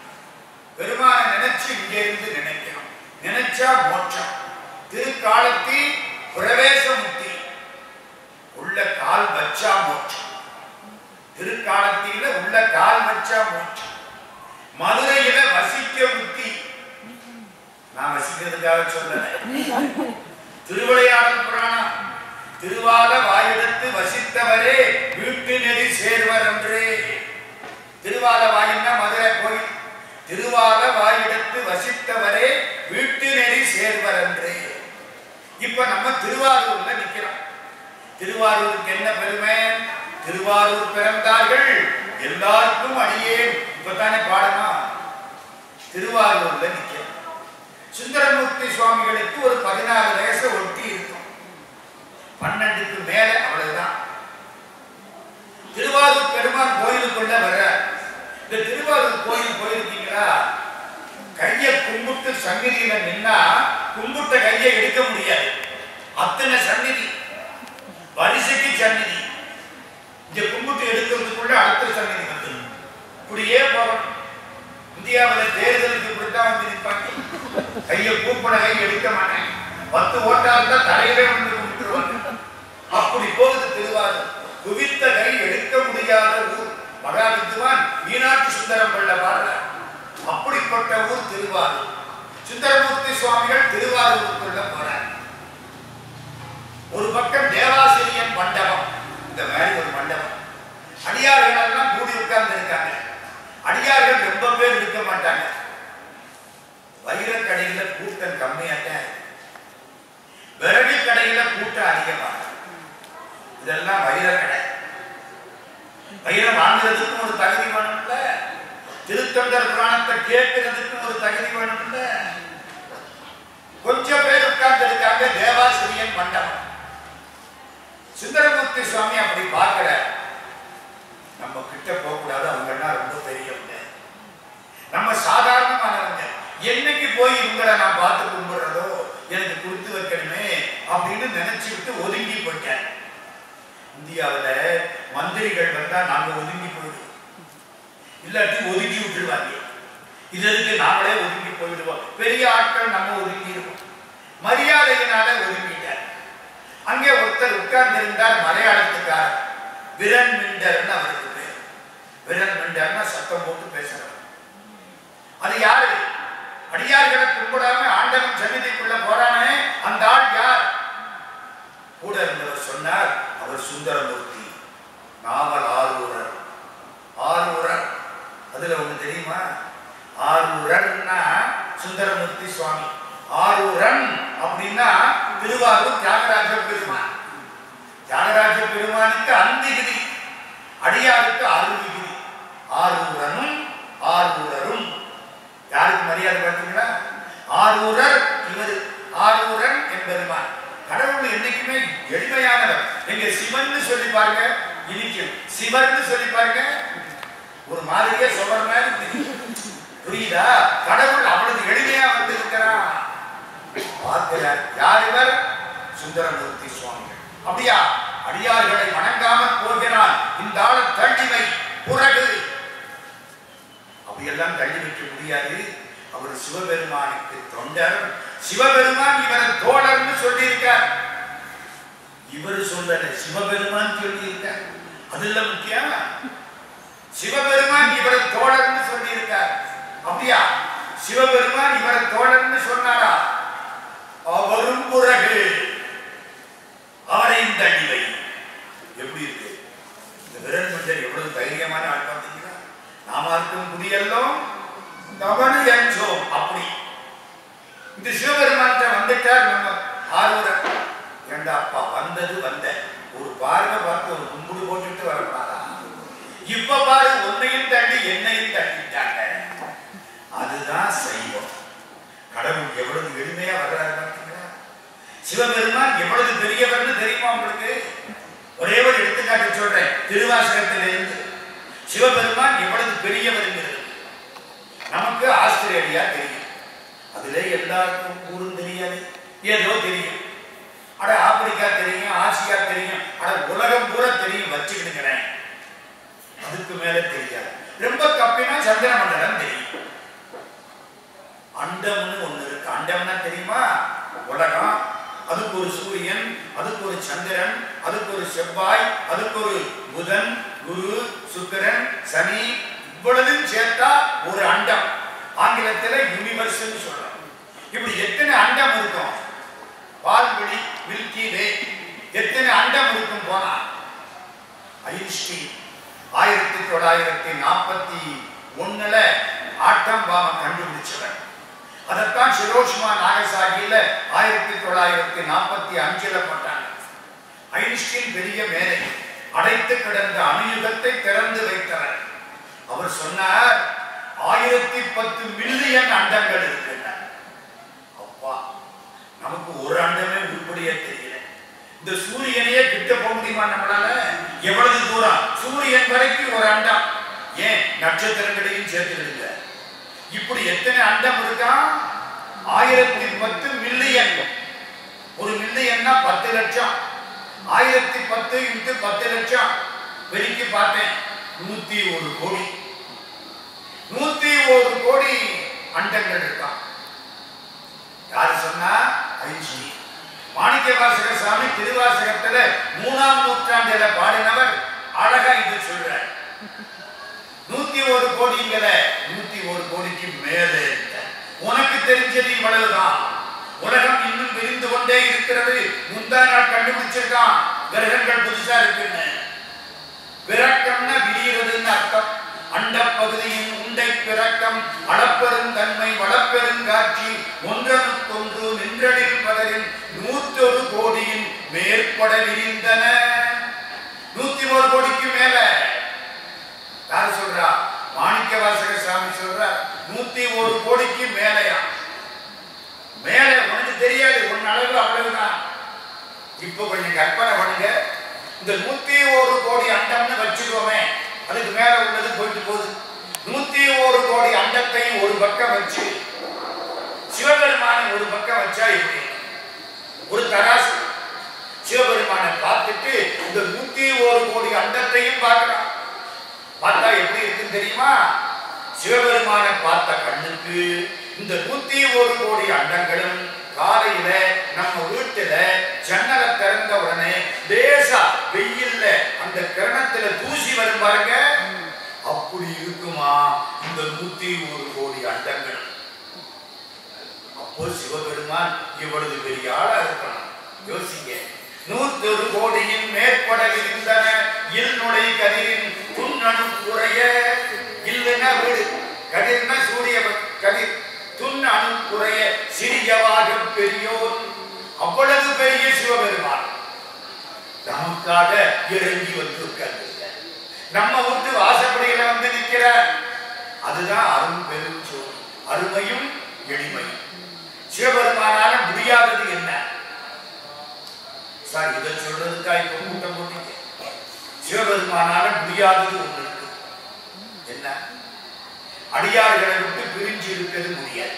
பெருமானை நினைச்சு இங்க இருந்து நினைக்கணும் நினைச்சா மோட்சம் திருக்காலத்தி பிரவேச முக்தி உள்ள கால் வச்சா மோட்சம் திருக்காலத்தில உள்ள கால் வச்சா மோட்சம் மதுரையில வசிக்க முக்தி நான் வசிக்கிறதுக்காக சொல்லல திருவிளையாடல் புராணம் திருவால வாயிடத்து வசித்தவரே வீட்டு நெறி சேர்வர் என்றே திருவால வாயின்னா மதுரை கோயில் திருவால வாயிடத்து வசித்தவரே வீட்டு நெறி சேர்வர் என்றே இப்ப நம்ம திருவாரூர்ல நிக்கிறோம் திருவாரூருக்கு என்ன பெருமை திருவாரூர் பிறந்தார்கள் எல்லாருக்கும் அடியேன் இப்பதானே பாடமா திருவாரூர்ல நிக்கிறோம் சுந்தரமூர்த்தி சுவாமிகளுக்கு ஒரு பதினாறு வயசு ஒட்டி இருக்கும் பன்னெண்டுக்கு மேல அவ்வளவுதான் திருவாரூர் பெருமான் கோயிலுக்குள்ள வர இந்த திருவாரூர் கோயில் போயிருக்கீங்களா கையை கும்பிட்டு சந்நிதியில நின்னா கும்பிட்ட கையை எடுக்க முடியாது அத்தனை சந்நிதி வரிசைக்கு சந்நிதி இங்க கும்பிட்டு எடுக்கிறதுக்குள்ள அடுத்த சந்நிதி வந்து இப்படியே போகணும் இந்தியாவில் தேர்தலுக்கு இப்படித்தான் வந்து நிற்பாங்க கையை கூப்பிட கை எடுக்க மாட்டேன் பத்து ஓட்டா இருந்தா தலையிலே வந்து விட்டுருவாங்க அப்படி போகுது திருவாரூர் குவித்த கை எடுக்க முடியாத ஊர் மகா வித்வான் மீனாட்சி சுந்தரம் பிள்ளை பாடுற அப்படிப்பட்ட ஊர் திருவாரூர் சுந்தரமூர்த்தி சுவாமிகள் திருவாரூருக்குள்ள போறார் ஒரு பக்கம் தேவாசிரியன் மண்டபம் இந்த மாதிரி ஒரு மண்டபம் அடியார்கள் எல்லாம் கூடி உட்கார்ந்து இருக்காங்க அடியார்கள் ரொம்ப பேர் இருக்க மாட்டாங்க வைரக்கடையில கூட்டம் கம்மியாத்தான் இருக்கு. விறகு கடையில கூட்டம் அதிகமா இருக்கு. இதெல்லாம் வைரக்கடை வைரம் வாங்குறதுக்கும் ஒரு தகுதி வேணும்ல திருத்தொண்டர் புராணத்தை கேட்கறதுக்கும் ஒரு தகுதி வேணும்ல கொஞ்சம் பேர் உட்கார்ந்து இருக்காங்க தேவாசிரியன் மண்டபம் சுந்தரமூர்த்தி சுவாமி அப்படி பார்க்கிற நம்ம கிட்ட போக கூடாது அவங்க எல்லாம் ரொம்ப பெரியவங்க நம்ம சாதாரணமானவங்க என்னைக்கு போய் இவங்களை நான் பார்த்து கும்பிடுறதோ எனக்கு கொடுத்து வைக்கணுமே அப்படின்னு நினைச்சுக்கிட்டு ஒதுங்கி போயிட்டேன் இந்தியாவுல மந்திரிகள் வந்தா நாங்க ஒதுங்கி போயிடுவோம் இல்லாட்டி ஒதுங்கி விட்டுருவாங்க இதற்கு நாமளே ஒதுங்கி போயிடுவோம் பெரிய ஆட்கள் நம்ம ஒதுங்கிடுவோம் மரியாதையினால ஒதுங்கிட்டார் அங்கே ஒருத்தர் உட்கார்ந்து இருந்தார் மலையாளத்துக்காரர் விரன் மிண்டர்னு அவருக்கு பேர் விரன் மிண்டர்னா சத்தம் போட்டு பேசுறார் அது யாரு அடியார்களை கும்பிடாம ஆண்டவன் சன்னிதிக்குள்ள போறானே அந்த ஆள் யார் கூட இருந்தவர் சொன்னார் அவர் சுந்தரமூர்த்தி நாவல் ஆரூரர் ஆரூரர் அதுல ஒண்ணு தெரியுமா ஆரூரன்னா சுந்தரமூர்த்தி சுவாமி ஆரூரன் அப்படின்னா திருவாரூர் தியாகராஜ பெருமான் தியாகராஜ பெருமானுக்கு அந்திகிரி அடியாருக்கு அருள்கிரி ஆரூரனும் ஆரூரரும் யாருக்கு மரியாதை பார்த்தீங்களா ஆரூரர் இவர் ஆரூரன் என்பெருமான் கடவுள் என்னைக்குமே எளிமையானவர் எங்க சிவன்னு சொல்லி பாருங்க இனிக்கும் சிவன்னு சொல்லி பாருங்க ஒரு மாதிரியே சொல்ற மாதிரி தெரியும். புரியுதா கடவுள் அவ்வளவு எளிமையா வந்து இருக்கிறான் பார்க்கிறார் யார் இவர் சுந்தரமூர்த்தி சுவாமிகள் அப்படியா அடியார்களை வணங்காமல் போகிறான் இந்த ஆளை தள்ளிவை புறகு அப்படியெல்லாம் தள்ளி வைக்க முடியாது அவர் சிவபெருமானுக்கு தொண்டர் சிவபெருமான் இவரை தோழர்னு சொல்லியிருக்கார் இவர் சொல்லல சிவபெருமான் சொல்லியிருக்கார் அதுல முக்கியம் சிவபெருமான் இவரை தோழர்னு சொல்லியிருக்கார் அப்படியா சிவபெருமான் இவரை தோழர்னு சொன்னாரா அவரும் பிறகு அவரையும் தள்ளி வை எப்படி இருக்கு இந்த விரல் மண்டல் எவ்வளவு தைரியமான ஆள் பார்த்தீங்களா நாம இருக்கும் குடியெல்லாம் கவன எஞ்சோம் அப்படி இந்த சிவபெருமான்கிட்ட வந்துட்டார் நம்ம ஆர்வலர் ஏண்டா அப்பா வந்தது வந்த ஒரு பார்வை பார்த்து ஒரு கும்பிடு போட்டுட்டு வரக்கூடாதா இப்ப பாரு உன்னையும் தள்ளி என்னையும் தள்ளிட்டாங்க அதுதான் சைவம் கடவுள் எவ்வளவு எளிமையா வர்றாரு பார்த்தீங்களா சிவபெருமான் எவ்வளவு பெரியவர்னு தெரியுமா உங்களுக்கு ஒரே ஒரு எடுத்துக்காட்டு சொல்றேன் திருவாசகத்திலிருந்து சிவபெருமான் எவ்வளவு பெரியவர்ங்கிறது நமக்கு ஆஸ்திரேலியா தெரியும் அதுல எல்லாருக்கும் ஊரும் தெரியாது ஏதோ தெரியும் அட ஆப்பிரிக்கா தெரியும் ஆசியா தெரியும் அட உலகம் பூரா தெரியும் வச்சுக்கிட்டுக்கிறேன் அதுக்கு மேல தெரியாது ரொம்ப தப்பினா சந்திர மண்டலம் தெரியும் அண்டம்னு ஒண்ணு இருக்கு அண்டம்னா தெரியுமா உலகம் அதுக்கு ஒரு சூரியன் அதுக்கு ஒரு சந்திரன் அதுக்கு ஒரு செவ்வாய் அதுக்கு ஒரு புதன் குரு சுக்கிரன் சனி இவ்வளவும் சேர்த்தா ஒரு அண்டம் ஆங்கிலத்துல யூனிவர்ஸ்னு சொல்றோம் இப்படி எத்தனை அண்டம் இருக்கும் பால்வெளி மில்கி வே எத்தனை அண்டம் இருக்கும் போனா ஐன்ஸ்டீன் ஆயிரத்தி தொள்ளாயிரத்தி நாற்பத்தி ஒண்ணுல ஆட்டம் பாமம் கண்டுபிடிச்சவர் அதைத்தான் சிரோஷ்மா நாகசாகியில ஆயிரத்தி தொள்ளாயிரத்தி நாற்பத்தி அஞ்சுல போட்டாங்க ஐன்ஸ்டீன் பெரிய மேதை அடைத்து கிடந்த அணுயுகத்தை திறந்து வைத்தவர் அவர் சொன்னார் ஆயிரத்தி பத்து மில்லியன் அண்டங்கள் இருக்கின்றன அப்பா நமக்கு ஒரு அண்டமே உருப்படியே தெரியல இந்த சூரியனையே கிட்ட போக முடியுமா நம்மளால எவ்வளவு தூரம் சூரியன் வரைக்கும் ஒரு அண்டம் ஏன் நட்சத்திரங்களையும் சேர்த்துக்கிடுங்க இப்படி எத்தனை அண்டம் இருக்கா ஆயிரத்தி பத்து மில்லியன் ஒரு மில்லியன்னா பத்து லட்சம் ஆயிரத்தி பத்து இன்ட்டு பத்து லட்சம் பெருக்கி பார்த்தேன் நூத்தி ஒரு கோடி நூத்தி ஒரு கோடி அண்டங்கள் இருக்கான் யாரு சொன்னா ஐன்ஸ்டீன் மாணிக்க வாசக சாமி திருவாசகத்துல மூணாம் நூற்றாண்டுல பாடினவர் அழகா இது சொல்றார் நூத்தி ஒரு கோடிங்கிற நூத்தி ஒரு கோடிக்கு மேலே இருக்க. உனக்கு தெரிஞ்சது இவ்வளவுதான் உலகம் இன்னும் விரிந்து கொண்டே இருக்கிறது முந்தா நாள் கண்டுபிடிச்சிருக்கான் கிரகங்கள் புதுசா இருக்குன்னு பிறக்கம்னா விரிகிறதுன்னு அர்த்தம் அண்ட பகுதியின் உண்டை பிறக்கம் அளப்பெருந்தன்மை வளப்பெருங்காட்சி ஒன்றனுக்கொன்று நின்றடில் பதரின் நூற்றொரு கோடியின் மேற்பட விரிந்தன நூத்தி ஒரு கோடிக்கு மேல யாரு சொல்றா மாணிக்க வாசக சாமி சொல்ற நூத்தி ஒரு கோடிக்கு மேலையா மேலே உனக்கு அண்டத்தின் அளவு அவ்வளவுதான் இப்போ கொஞ்சம் கற்பனை பண்ணுங்க இந்த நூத்தி ஒரு கோடி அண்டம்னு வச்சுக்கோமே அதுக்கு மேல உள்ளது போயிட்டு போகுது நூத்தி ஒரு கோடி அண்டத்தையும் ஒரு பக்கம் வச்சு சிவபெருமானை ஒரு பக்கம் வச்சா எப்படி ஒரு தராசு சிவபெருமானை பார்த்துட்டு இந்த நூத்தி ஒரு கோடி அண்டத்தையும் பார்க்கிறான் பார்த்தா எப்படி இருக்குன்னு தெரியுமா சிவபெருமானை பார்த்த கண்ணுக்கு இந்த நூத்தி ஒரு கோடி அண்டங்களும் காலையில நம்ம வீட்டுல ஜன்னலை திறந்த உடனே லேசா வெயில்ல அந்த கிரணத்துல தூசி வரும் பாருங்க அப்படி இருக்குமா இந்த நூத்தி ஒரு கோடி அண்டங்கள் அப்போ சிவபெருமான் இவ்வளவு பெரிய ஆளா இருக்கணும் யோசிங்க நூத்தொரு கோடியின் மேற்பட இருந்தன இல்நுடை கதிரின் துண்ணணு குறைய இல்லைன்னா வீடு கதிர்னா சூரிய ப- கதிர் துண் அணு குறைய சிறியவாக பெரியோர் அவ்வளவு பெரிய சிவபெருமான் நமக்காக இறங்கி வந்திருக்காங்க நம்ம வீட்டு வாசப்படியில வந்து நிக்கிறார் அதுதான் அரும் பெரும் சோதி அருமையும் எளிமையும் சிவபெருமானால முடியாதது என்ன சார் இதை சொல்றதுக்கா இப்ப கூட்டம் போட்டீங்க சிவபெருமானால முடியாதது ஒண்ணு இருக்கு என்ன அடியார்களை விட்டு பிரிஞ்சு இருக்கிறது முடியாது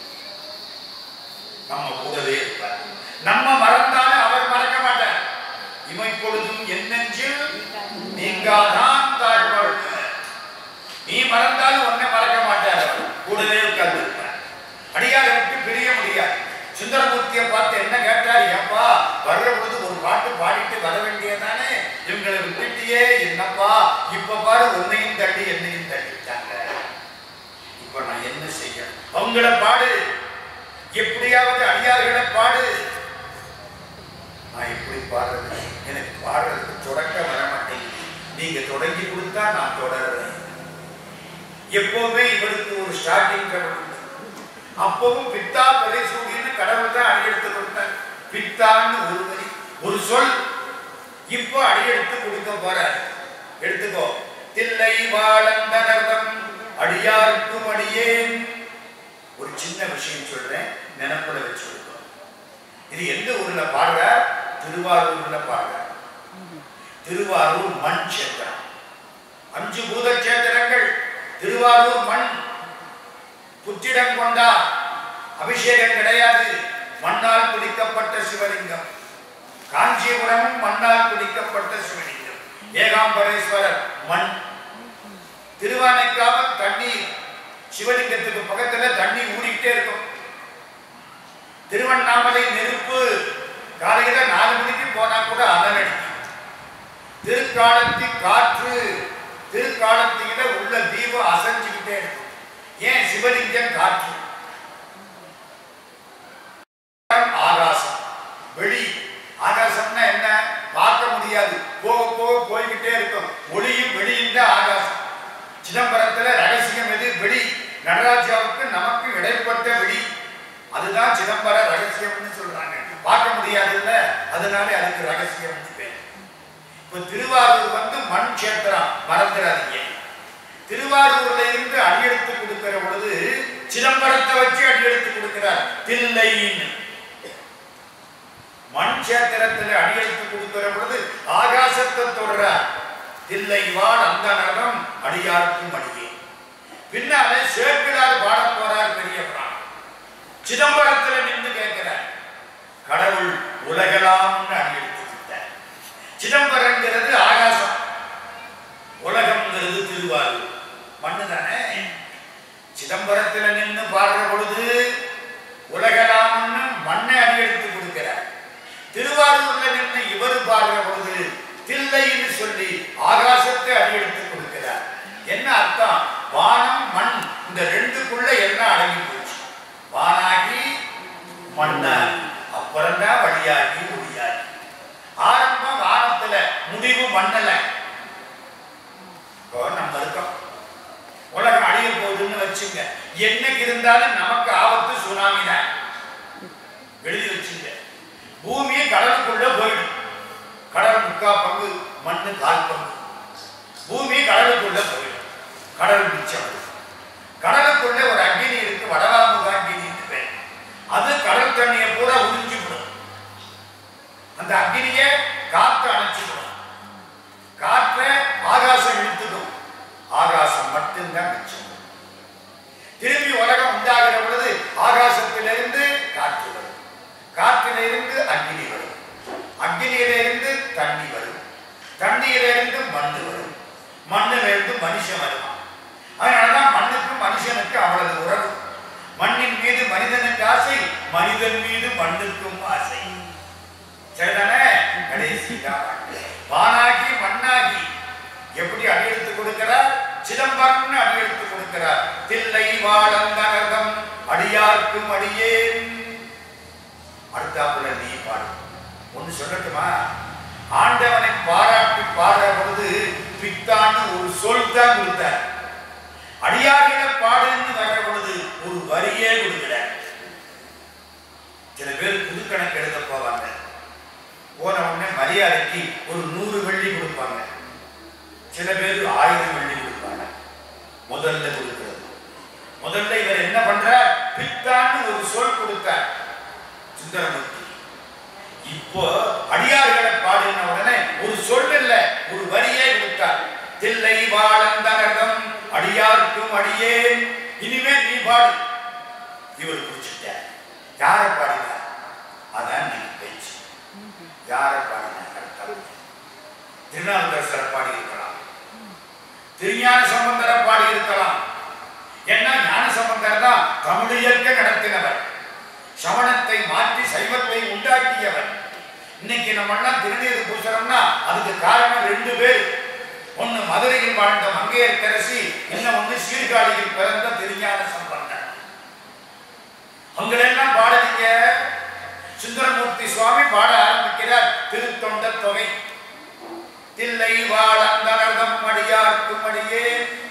நம்ம கூடவே இருப்பார் நம்ம மறந்தாலும் அவர் மறக்க மாட்டார் இமைப்பொழுதும் என் நெஞ்சில் நீங்காதான் தாழ்வாழ் நீ மறந்தாலும் உன்னை மறக்க மாட்டார் அவர். கூடவே உட்கார்ந்து இருப்பார் அடியாரை விட்டு பிரிய முடியாது சுந்தரமூர்த்தியை பார்த்து என்ன கேட்டார் ஏப்பா வர்ற பொழுது ஒரு பாட்டு பாடிட்டு வர வேண்டியதானே இவங்களை விட்டுட்டியே என்னப்பா இப்ப பாரு உன்னையும் தள்ளி என்னையும் தள்ளிட்டாங்க இப்ப நான் என்ன செய்ய அவங்கள பாடு எப்படியாவது அடியார்களை பாடு நான் எப்படி பாடுறது எனக்கு பாடுறதுக்கு தொடக்க வர மாட்டேங்குது நீங்க தொடங்கி கொடுத்தா நான் தொடர்றேன் எப்பவுமே இவருக்கு ஒரு ஸ்டார்டிங் கடவுள் உண்டு. அப்பவும் பித்தா பரிசூடின்னு கடவுள் தான் அடியெடுத்து கொடுத்தார் பித்தான்னு ஒரு வரி ஒரு சொல் இப்போ அடியெடுத்து கொடுக்க போறார் எடுத்துக்கோ தில்லை வாழந்தனர்தம் அடியாருக்கும் அடியேன் ஒரு சின்ன விஷயம் சொல்றேன் நினைப்புல வச்சுருக்கோம் இது எந்த ஊர்ல பாடுறார் திருவாரூர்ல பாடுறார் திருவாரூர் மண் சேத்திரம் அஞ்சு பூத சேத்திரங்கள் திருவாரூர் மண் புற்றிடம் கொண்டா அபிஷேகம் கிடையாது மண்ணால் குடிக்கப்பட்ட சிவலிங்கம் காஞ்சிபுரமும் மண்ணால் குடிக்கப்பட்ட சிவலிங்கம் ஏகாம்பரேஸ்வரர் மண் திருவானைக்காவல் தண்ணீர் சிவலிங்கத்துக்கு பக்கத்துல தண்ணி ஊறிக்கிட்டே இருக்கும் திருவண்ணாமலை நெருப்பு காலையில நாலு மணிக்கு போனா கூட அனல் அடிக்கும் திருக்காலத்தி காற்று திருக்காலத்தில உள்ள தீபம் அசைஞ்சுக்கிட்டே இருக்கும் ஏன் சிவலிங்கம் காற்று ஆகாசம் வெளி ஆகாசம்னா என்ன பார்க்க முடியாது போக போக போய்கிட்டே இருக்கும் ஒளியும் வெளியும் தான் ஆகாசம் சிதம்பரத்துல ரகசியம் எது வெளி நடராஜாவுக்கு நமக்கு இடைப்பட்ட வெளி அதுதான் சிதம்பர ரகசியம்னு சொல்றாங்க பார்க்க முடியாதுல்ல அதனால அதுக்கு ரகசியம் பேர் இப்ப திருவாரூர் வந்து மண் கஷேத்திரம் மறந்துடாதீங்க திருவாரூர்ல இருந்து அடியெடுத்து கொடுக்கிற பொழுது சிதம்பரத்தை வச்சு அடியெடுத்து கொடுக்கிறார் தில்லைன்னு மண் கஷேத்திரத்துல அடியெடுத்து கொடுக்கிற பொழுது ஆகாசத்தை தொடர்றார் தில்லை வாழ் அந்த நகம் அடியாருக்கும் அடியே பின்னால சேப்பிலார் பாட போறார் பெரிய பிரான் சிதம்பரத்துல நின்று கேட்கிறார் கடவுள் உலகலாம்னு அடியெடுத்து கொடுத்தார் சிதம்பரங்கிறது ஆகாசம் உலகம்ங்கிறது திருவாரூர் மண்ணு தானே சிதம்பரத்துல நின்று பாடுற பொழுது உலகலாம்னு மண்ணை அடியெடுத்து கொடுக்கிறார் திருவாரூர்ல நின்று இவர் பாடுற பொழுது தில்லைன்னு சொல்லி ஆகாசத்தை அடியெடுத்து கொடுக்கிறார் என்ன அர்த்தம் வானம் மண் இந்த ரெண்டுக்குள்ள என்ன அடங்கி போச்சு வானாகி மண்ணாகி அப்புறம் தான் வழியாகி முடியாகி ஆரம்பம் வானத்துல முடிவு மண்ணல இப்போ நம்ம இருக்கோம் உலகம் அழிய போகுதுன்னு வச்சுங்க என்னைக்கு இருந்தாலும் நமக்கு ஆபத்து சுனாமி தான் எழுதி வச்சுங்க பூமி கடலுக்குள்ள போயிடும் கடல் முக்கா பங்கு மண்ணு கால் பங்கு பூமி கடலுக்குள்ள போயிடும் கடல் மிச்சம் கடலுக்குள்ள ஒரு அக்னி இருக்கு வடவாமுக அக்னின்னு பேர் அது கடல் தண்ணியை பூரா உறிஞ்சு விடும் மட்டும்தான் மிச்சம் திரும்பி உலகம் உண்டாகிற பொழுது ஆகாசத்திலிருந்து காற்று வரும் காற்றிலிருந்து அக்னி வரும் அக்னியிலிருந்து தண்ணி வரும் தண்ணியிலிருந்து மண்ணு வரும் மண்ணிலிருந்து மனுஷன் வருவான் அதனாலதான் மண்ணுக்கும் மனுஷனுக்கு அவ்வளவு உறவு மண்ணின் மீது மனிதனுக்கு ஆசை மனிதன் மீது மண்ணுக்கும் ஆசை சரிதானே கடைசி வானாகி மண்ணாகி எப்படி அடியெடுத்து கொடுக்கிறார் சிதம்பரம்னு அடியெடுத்து கொடுக்கிறார் தில்லை வாழந்தனகம் அடியார்க்கும் அடியேன் அடுத்தாப்புல நீ பாடு ஒண்ணு சொல்லட்டுமா ஆண்டவனை பாராட்டி பாடுற பொழுது பித்தான்னு ஒரு சொல் தான் கொடுத்தார் அடியார்களை பாடுன்னு வர்ற பொழுது ஒரு வரியே கொடுக்கல சில பேர் புதுக்கணக்கு எழுத போவாங்க போன உடனே மரியாதைக்கு ஒரு நூறு வெள்ளி கொடுப்பாங்க சில பேர் ஆயிரம் வெள்ளி கொடுப்பாங்க முதல்ல கொடுக்கிறது முதல்ல இவர் என்ன பண்றார் பித்தான்னு ஒரு சொல் கொடுத்தார் சுந்தரமூர்த்தி இப்போ அடியார்களை பாடின உடனே ஒரு சொல் இல்ல ஒரு வரியே கொடுத்தார் தில்லை வாழந்தரகம் அடியார்க்கும் அடியேன் இனிமே நீ பாடு இவர் குறிச்சிட்டார் யாரை பாடினார் அதான் நீங்க பேச்சு யாரை பாடினார் திருநாவுக்கரசரை பாடி இருக்கலாம் திருஞான சம்பந்தரை பாடி இருக்கலாம் ஏன்னா ஞான சம்பந்தர் தான் தமிழ் இயக்க நடத்தினவர் சமணத்தை மாற்றி சைவத்தை உண்டாக்கியவர் இன்னைக்கு நம்ம எல்லாம் திருநீர் பூசுறோம்னா அதுக்கு காரணம் ரெண்டு பேர் ஒண்ணு மதுரையில் வாழ்ந்த மங்கையர்க்கரசி இன்னும் ஒண்ணு சீர்காழியில் பிறந்த திருஞான சம்பந்தர் அவங்களெல்லாம் பாடுறீங்க சுந்தரமூர்த்தி சுவாமி பாட ஆரம்பிக்கிறார் திருத்தொண்ட தொகை தில்லை வாழந்தனர்தம் அடியார்க்கும் அடியே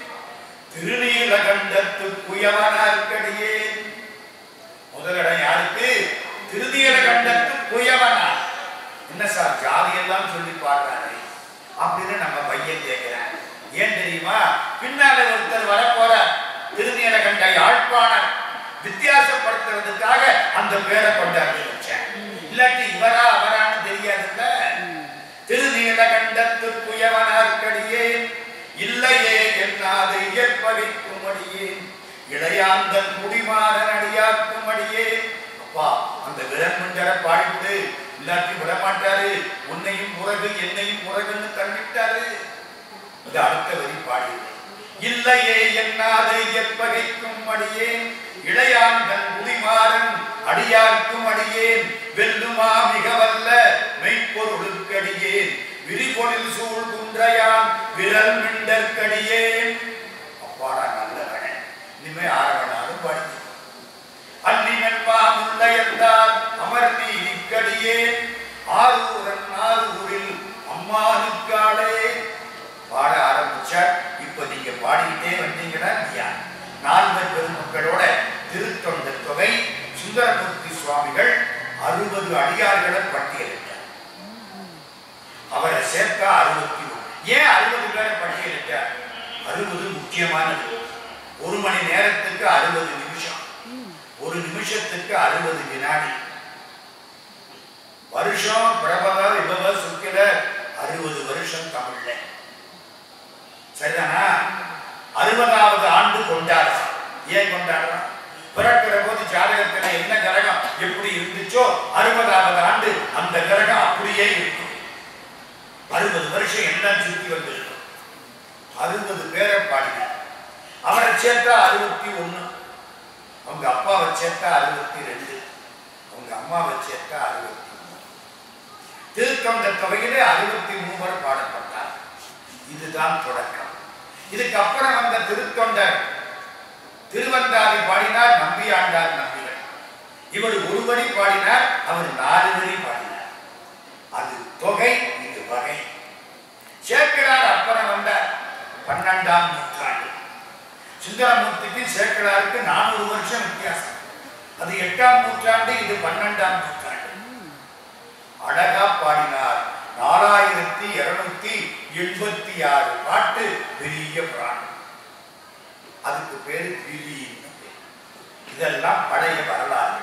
திருநீலகண்டத்து குயவனார்க்கடியே முதலிடம் யாருக்கு திருநீலகண்டத்து குயவனா என்ன சார் ஜாதி எல்லாம் சொல்லி பாடுறாரு அப்படின்னு நம்ம பையன் கேட்கிறேன் ஏன் தெரியுமா பின்னால ஒருத்தர் வரப்போற திருநீலகண்ட யாழ்ப்பாணர் வித்தியாசப்படுத்துறதுக்காக அந்த பேரை கொண்டாடி வச்சேன் இல்லாட்டி இவரா அவரான்னு தெரியாதுல்ல திருநீலகண்டத்து குயவனார்க்கடியே இல்லையே என்னாது இயற்பகைக்கும் அடியேன் இளையாந்தன் முடிமாறன் அடியாக்கும் அடியே அப்பா அந்த விலங்குண்டர பாடிவிடு இல்லாட்டி விட மாட்டாரு உன்னையும் உறகு என்னையும் உறகுன்னு தள்ளிட்டாரு இது அடுத்த வரி பாடி இல்லையே என்னாது எப்பகைக்கும் அடியேன் இளையாந்தன் முடிமாறன் அடியார்க்கும் அடியேன் வெல்லுமா மிக வல்ல மெய்ப்பொருளுக்கடியேன் விரிபொழில் சூழ் குன்றையான் விரல் மிண்டற்கடியேன் அப்பாடா நல்லவனே இனிமே ஆரவனாலும் படிக்க அல்லிமென்பா முல்லையந்தார் அமர் நீதிக்கடியே ஆரூரன் ஆரூரில் அம்மானுக்காளே பாட ஆரம்பிச்சார் இப்ப நீங்க பாடிக்கிட்டே வந்தீங்கன்னா தியான் நால்வர் பெருமக்களோட திருத்தொண்ட தொகை சுந்தரமூர்த்தி சுவாமிகள் அறுபது அடியார்களை பட்டியலிட்டார் அவரை சேர்த்தா அறுபத்தி ஒன்று ஏன் அறுபது பேரை பட்டியலிட்டார் அறுபது முக்கியமானது ஒரு மணி நேரத்துக்கு அறுபது நிமிஷம் ஒரு நிமிஷத்துக்கு அறுபது வினாடி வருஷம் பிரபல விபவ சுக்கில அறுபது வருஷம் தமிழ்ல சரிதானா அறுபதாவது ஆண்டு கொண்டாடுறான் ஏன் கொண்டாடுறான் பிறக்கிற போது ஜாதகத்துல என்ன கிரகம் எப்படி இருந்துச்சோ அறுபதாவது ஆண்டு அந்த கிரகம் அப்படியே இருக்கும் அறுபது வருஷம் எல்லாம் சுத்தி வந்திருக்கும் அறுபது பேரை பாடினார் அவரை சேர்த்தா அறுபத்தி ஒண்ணு அவங்க அப்பாவை சேர்த்தா அறுபத்தி ரெண்டு அவங்க அம்மாவை சேர்த்தா அறுபத்தி மூணு திருத்தொண்ட தொகையிலே அறுபத்தி மூவர் பாடப்பட்டார் இதுதான் தொடக்கம் இதுக்கு அப்புறம் வந்த திருத்தொண்டர் திருவந்தாதி பாடினார் நம்பி ஆண்டார் நம்பிகள் இவர் ஒரு வரி பாடினார் அவர் நாலு வரி பாடினார் அது தொகை இது வகை சேக்கிரார் அப்புறம் வந்தார் பன்னெண்டாம் நூற்றாண்டு சுந்தரமூர்த்திக்கு சேக்கிராருக்கு நானூறு வருஷம் வித்தியாசம் அது எட்டாம் நூற்றாண்டு இது பன்னெண்டாம் நூற்றாண்டு அழகா பாடினார் நாலாயிரத்தி இருநூத்தி எண்பத்தி ஆறு பாட்டு பெரிய புராணம் அதுக்கு பேரு திரின்னு பேர். இதெல்லாம் பழைய வரலாறு